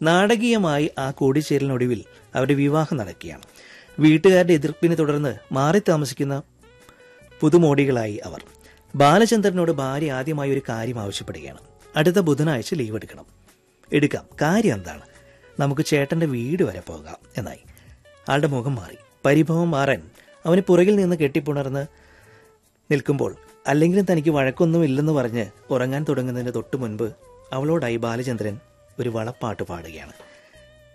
നാടകീയമായി ആ കൂടിച്ചേരലിനൊടുവിൽ അവരുടെ വിവാഹം നടക്കുകയാണ് വീട്ടുകാരുടെ എതിർപ്പിനെ തുടർന്ന് മാറി താമസിക്കുന്ന പുതുമോടികളായി അവർ ബാലചന്ദ്രനോട് ഭാര്യ ആദ്യമായി ഒരു കാര്യം ആവശ്യപ്പെടുകയാണ് അടുത്ത ബുധനാഴ്ച ലീവ് എടുക്കണം എടുക്കാം കാര്യം എന്താണ് നമുക്ക് ചേട്ടന്റെ വീട് വരെ പോകാം എന്നായി ആളുടെ മുഖം മാറി പരിഭവം മാറാൻ അവന് പുറകിൽ നിന്ന് കെട്ടിപ്പുണർന്ന് നിൽക്കുമ്പോൾ അല്ലെങ്കിലും തനിക്ക് വഴക്കൊന്നുമില്ലെന്ന് പറഞ്ഞ് ഉറങ്ങാൻ തുടങ്ങുന്നതിന് തൊട്ടു മുൻപ് അവളോടായി ബാലചന്ദ്രൻ ഒരു വളപ്പാട്ട് പാടുകയാണ്